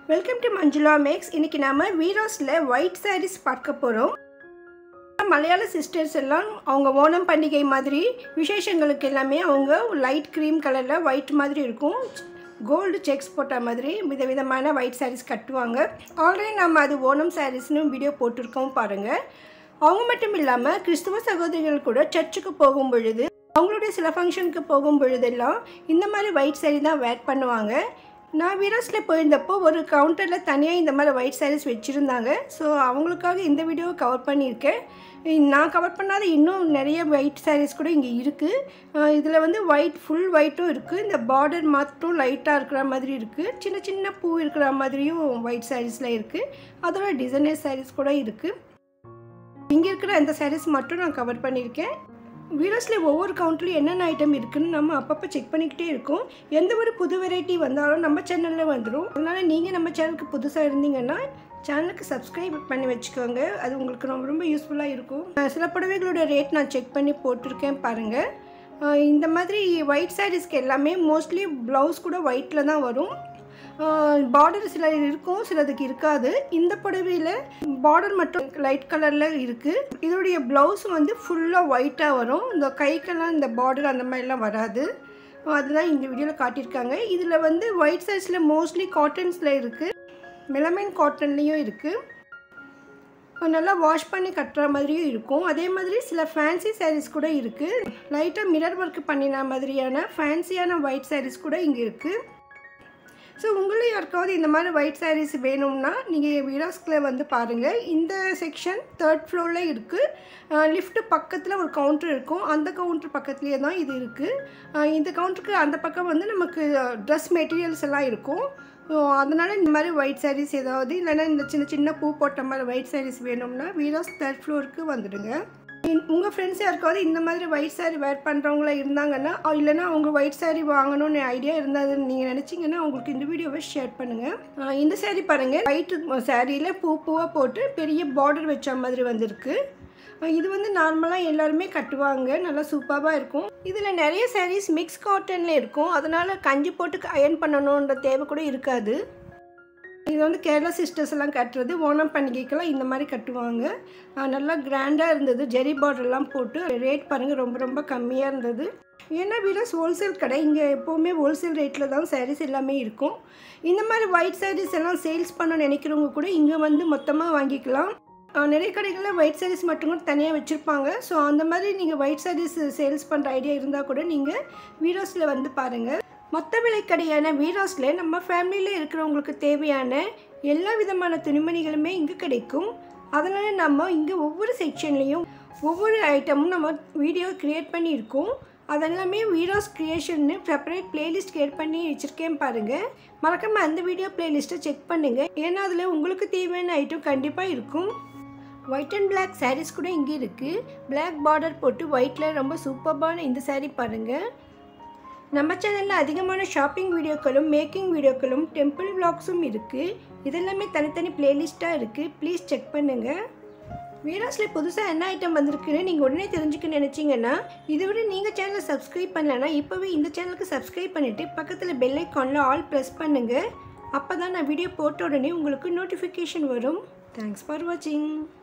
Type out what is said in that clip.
welcome to Manjula maths இன்னைக்கு நாம வீரோஸில் white saris பார்க்க போகிறோம் மலையாள சிஸ்டர்ஸ் எல்லாம் அவங்க ஓணம் பண்டிகை மாதிரி விசேஷங்களுக்கு எல்லாமே அவங்க லைட் க்ரீம் கலரில் ஒயிட் மாதிரி இருக்கும் கோல்டு செக்ஸ் போட்ட மாதிரி விதவிதமான ஒயிட் சாரீஸ் கட்டுவாங்க ஆல்ரெடி நம்ம அது ஓணம் சாரீஸ்னு வீடியோ போட்டிருக்கோம் பாருங்கள் அவங்க மட்டும் இல்லாமல் கிறிஸ்துவ சகோதரிகள் கூட சர்ச்சுக்கு போகும் பொழுது அவங்களுடைய சில ஃபங்க்ஷனுக்கு போகும் பொழுதெல்லாம் இந்த மாதிரி ஒயிட் சாரீ தான் வேர் பண்ணுவாங்க நான் வீராஸில் போயிருந்தப்போ ஒரு கவுண்டரில் தனியாக இந்த மாதிரி ஒயிட் சாரீஸ் வச்சுருந்தாங்க ஸோ அவங்களுக்காக இந்த வீடியோவை கவர் பண்ணியிருக்கேன் நான் கவர் பண்ணாத இன்னும் நிறைய ஒயிட் சாரீஸ் கூட இங்கே இருக்குது இதில் வந்து ஒயிட் ஃபுல் ஒயிட்டும் இருக்குது இந்த பார்டர் மட்டும் லைட்டாக இருக்கிற மாதிரி இருக்குது சின்ன சின்ன பூ இருக்கிற மாதிரியும் ஒயிட் சாரீஸில் இருக்குது அதோட டிசைனர் சாரீஸ் கூட இருக்குது இங்கே இருக்கிற அந்த சாரீஸ் மட்டும் நான் கவர் பண்ணியிருக்கேன் வீரஸில் ஒவ்வொரு கவுண்ட்லையும் என்னென்ன ஐட்டம் இருக்குதுன்னு நம்ம அப்பப்போ செக் பண்ணிக்கிட்டே இருக்கோம் எந்த ஒரு புது வெரைட்டி வந்தாலும் நம்ம சேனலில் வந்துடும் அதனால் நீங்கள் நம்ம சேனலுக்கு புதுசாக இருந்தீங்கன்னா சேனலுக்கு சப்ஸ்கிரைப் பண்ணி வச்சுக்கோங்க அது உங்களுக்கு ரொம்ப ரொம்ப யூஸ்ஃபுல்லாக இருக்கும் சில புடவைகளோட ரேட் நான் செக் பண்ணி போட்டிருக்கேன் பாருங்கள் இந்த மாதிரி ஒயிட் சாரீஸ்க்கு எல்லாமே மோஸ்ட்லி ப்ளவுஸ் கூட ஒயிட்டில் தான் வரும் பார்டர் சில இருக்கும் சிலதுக்கு இருக்காது இந்த புடவையில் பார்டர் மட்டும் லைட் கலரில் இருக்குது இதோடைய ப்ளவுஸ் வந்து ஃபுல்லாக ஒயிட்டாக வரும் இந்த கைக்கெல்லாம் இந்த பார்டர் அந்த மாதிரிலாம் வராது அதுதான் இந்த வீடியோவில் காட்டியிருக்காங்க இதில் வந்து ஒயிட் சைஸில் மோஸ்ட்லி காட்டன்ஸில் இருக்குது மெலமைன் காட்டன்லேயும் இருக்குது நல்லா வாஷ் பண்ணி கட்டுற மாதிரியும் இருக்கும் அதே மாதிரி சில ஃபேன்சி சாரீஸ் கூட இருக்குது லைட்டாக மிரர் ஒர்க் பண்ணின மாதிரியான ஃபேன்சியான ஒயிட் சாரீஸ் கூட இங்கே இருக்குது ஸோ உங்களே யாருக்காவது இந்த மாதிரி ஒயிட் சாரீஸ் வேணும்னா நீங்கள் விராஸ்கில் வந்து பாருங்கள் இந்த செக்ஷன் தேர்ட் ஃப்ளோரில் இருக்குது லிஃப்ட்டு பக்கத்தில் ஒரு கவுண்டர் இருக்கும் அந்த கவுண்டர் பக்கத்துலேயே தான் இது இருக்குது இந்த கவுண்டருக்கு அந்த பக்கம் வந்து நமக்கு ட்ரெஸ் மெட்டீரியல்ஸ் எல்லாம் இருக்கும் அதனால் இந்த மாதிரி ஒயிட் சாரீஸ் ஏதாவது இல்லைன்னா இந்த சின்ன சின்ன பூ போட்ட மாதிரி ஒயிட் சாரீஸ் வேணும்னா வீராஸ் தேர்ட் ஃப்ளோருக்கு வந்துடுங்க உங்கள் ஃப்ரெண்ட்ஸ் யாருக்காவது இந்த மாதிரி ஒயிட் சாரீ வேர் பண்ணுறவங்களா இருந்தாங்கன்னா இல்லைனா அவங்க ஒயிட் சாரீ வாங்கணும்னு ஐடியா இருந்ததுன்னு நீங்கள் நினச்சிங்கன்னா அவங்களுக்கு இந்த வீடியோவை ஷேர் பண்ணுங்கள் இந்த சாரீ பாருங்கள் ஒயிட்டு சாரியில் பூ பூவாக போட்டு பெரிய பார்டர் வச்ச மாதிரி வந்திருக்கு இது வந்து நார்மலாக எல்லாருமே கட்டுவாங்க நல்லா சூப்பராக இருக்கும் இதில் நிறைய சாரீஸ் மிக்ஸ் காட்டனில் இருக்கும் அதனால் கஞ்சி போட்டு அயன் பண்ணணுன்ற தேவை கூட இருக்காது இது வந்து கேரளா சிஸ்டர்ஸ் எல்லாம் கட்டுறது ஓணம் பண்டிகைக்கெல்லாம் இந்த மாதிரி கட்டுவாங்க நல்லா கிராண்டாக இருந்தது ஜெரி பார்டர்லாம் போட்டு ரேட் பாருங்கள் ரொம்ப ரொம்ப கம்மியாக இருந்தது ஏன்னா வீரஸ் ஹோல்சேல் கடை இங்கே எப்போவுமே ஹோல்சேல் ரேட்டில் தான் சாரீஸ் எல்லாமே இருக்கும் இந்த மாதிரி ஒயிட் சாரீஸ் எல்லாம் சேல்ஸ் பண்ண நினைக்கிறவங்க கூட இங்கே வந்து மொத்தமாக வாங்கிக்கலாம் நிறைய கடைகளில் ஒயிட் சாரீஸ் மட்டும் தனியாக வச்சுருப்பாங்க ஸோ அந்த மாதிரி நீங்கள் ஒயிட் சாரீஸ் சேல்ஸ் பண்ணுற ஐடியா இருந்தால் கூட நீங்கள் வீரோஸில் வந்து பாருங்கள் மொத்த விலைக்கடையான வீராஸில் நம்ம ஃபேமிலியில் இருக்கிறவங்களுக்கு தேவையான எல்லா விதமான துணிமணிகளுமே இங்கே கிடைக்கும் அதனால் நம்ம இங்கே ஒவ்வொரு செக்ஷன்லேயும் ஒவ்வொரு ஐட்டமும் நம்ம வீடியோ க்ரியேட் பண்ணியிருக்கோம் அதெல்லாமே வீராஸ் க்ரியேஷன்னு செப்பரேட் பிளேலிஸ்ட் க்ரியேட் பண்ணி வச்சுருக்கேன் பாருங்கள் மறக்காமல் அந்த வீடியோ பிளேலிஸ்ட்டை செக் பண்ணுங்கள் ஏன்னா அதில் உங்களுக்கு தேவையான ஐட்டம் கண்டிப்பாக இருக்கும் ஒயிட் அண்ட் பிளாக் சாரீஸ் கூட இங்கே இருக்குது பிளாக் பார்டர் போட்டு ஒயிட்டில் ரொம்ப சூப்பர்பான இந்த சாரீ பாருங்கள் நம்ம சேனலில் அதிகமான ஷாப்பிங் வீடியோக்களும் மேக்கிங் வீடியோக்களும் டெம்பிள் விளாக்ஸும் இருக்குது இதெல்லாமே தனித்தனி பிளேலிஸ்ட்டாக இருக்குது ப்ளீஸ் செக் பண்ணுங்கள் வீராஸில் புதுசாக என்ன ஐட்டம் வந்திருக்குன்னு நீங்கள் உடனே தெரிஞ்சுக்க நினச்சிங்கன்னா இதுவரை நீங்கள் சேனலை சப்ஸ்கிரைப் பண்ணலன்னா இப்போவே இந்த சேனலுக்கு சப்ஸ்கிரைப் பண்ணிவிட்டு பக்கத்தில் பெல் ஐக்கானில் ஆல் ப்ரெஸ் பண்ணுங்கள் அப்போ தான் நான் வீடியோ போட்ட உடனே உங்களுக்கு நோட்டிஃபிகேஷன் வரும் தேங்க்ஸ் ஃபார் வாட்சிங்